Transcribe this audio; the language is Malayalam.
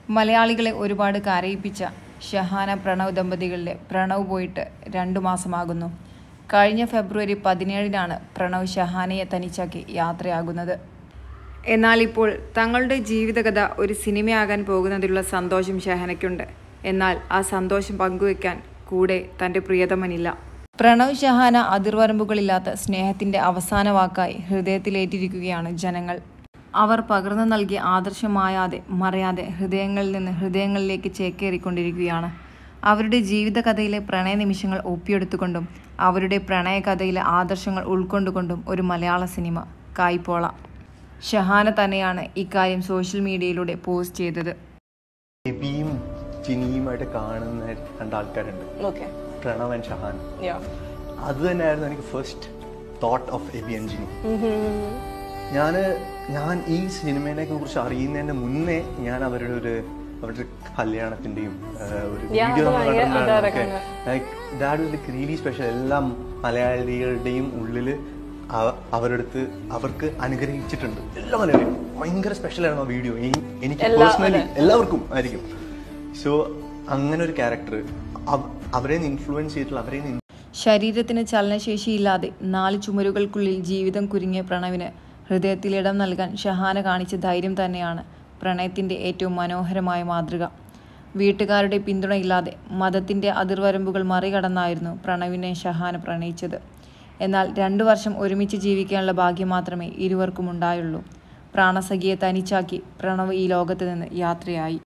മലയാളികളെ ഒരുപാട് കരയിപ്പിച്ച ഷഹാന പ്രണവ് ദമ്പതികളിലെ പ്രണവ് പോയിട്ട് രണ്ടു മാസമാകുന്നു കഴിഞ്ഞ ഫെബ്രുവരി പതിനേഴിനാണ് പ്രണവ് ഷഹാനയെ തനിച്ചാക്കി യാത്രയാകുന്നത് എന്നാൽ ഇപ്പോൾ തങ്ങളുടെ ജീവിതകഥ ഒരു സിനിമയാകാൻ പോകുന്നതിലുള്ള സന്തോഷം ഷഹാനയ്ക്കുണ്ട് എന്നാൽ ആ സന്തോഷം പങ്കുവെക്കാൻ കൂടെ തൻ്റെ പ്രിയതമനില്ല പ്രണവ് ഷഹാന അതിർവരമ്പുകളില്ലാത്ത സ്നേഹത്തിന്റെ അവസാന വാക്കായി ഹൃദയത്തിലേറ്റിരിക്കുകയാണ് ജനങ്ങൾ അവർ പകർന്നു നൽകിയ ആദർശമായാതെ മറയാതെ ഹൃദയങ്ങളിൽ നിന്ന് ഹൃദയങ്ങളിലേക്ക് ചേക്കേറിക്കൊണ്ടിരിക്കുകയാണ് അവരുടെ ജീവിതകഥയിലെ പ്രണയ നിമിഷങ്ങൾ ഒപ്പിയെടുത്തുകൊണ്ടും അവരുടെ പ്രണയകഥയിലെ ആദർശങ്ങൾ ഉൾക്കൊണ്ടുകൊണ്ടും ഒരു മലയാള സിനിമ കായ്പോള ഷഹാന തന്നെയാണ് ഇക്കാര്യം സോഷ്യൽ മീഡിയയിലൂടെ പോസ്റ്റ് ചെയ്തത് എബിയും ജിനിയുമായിട്ട് കാണുന്ന രണ്ടാൾക്കാരുണ്ട് okay Pranav and Shahan ya അത് തന്നെയായിരുന്നു എനിക്ക് first thought of Abi and Jini ഞാൻ ഞാൻ ഈ സിനിമയെ കുറിച്ച് അറിയുന്നതിന് മുന്നേ ഞാൻ അവരുടെ ഒരു അവരുടെ കല്യാണത്തിന്റെയും ആ, ഒരു Yeah, വീഡിയോ അത് ഭയങ്കര കണ്ടിട്ടുണ്ടായിരുന്നു like that was like really special എല്ലാം മലയാളികളുടെയും ഉള്ളിൽ അവരുടെ അടുത്ത് അവർക്ക് അനുഗ്രഹിച്ചിട്ടുണ്ട് എല്ലാ മലയാളികളും ഭയങ്കര സ്പെഷ്യൽ ആയിരുന്നു ആ വീഡിയോ എനിക്ക് എല്ലാ- പേഴ്സണലി എല്ലാവർക്കും ആയിരിക്കും സോ അങ്ങനെ ഒരു ക്യാരക്ടർ അവരെ ഇൻഫ്ലുവൻസ് ചെയ്തിട്ടുള്ള അവരെ ശരീരത്തിന് ചലനശേഷിയില്ലാതെ നാല് ചുമരുകൾക്കുള്ളിൽ ജീവിതം കുരുങ്ങിയ പ്രണവിന് ഹൃദയത്തിലിടം നൽകാൻ ഷഹാന കാണിച്ച ധൈര്യം തന്നെയാണ് പ്രണയത്തിൻ്റെ ഏറ്റവും മനോഹരമായ മാതൃക വീട്ടുകാരുടെ പിന്തുണയില്ലാതെ മതത്തിൻ്റെ അതിർവരമ്പുകൾ മറികടന്നായിരുന്നു പ്രണവിനെ ഷഹാന പ്രണയിച്ചത് എന്നാൽ രണ്ടു വർഷം ഒരുമിച്ച് ജീവിക്കാനുള്ള ഭാഗ്യം മാത്രമേ ഇരുവർക്കും ഉണ്ടായുള്ളൂ പ്രാണസഖിയെ തനിച്ചാക്കി പ്രണവ് ഈ ലോകത്ത് നിന്ന് യാത്രയായി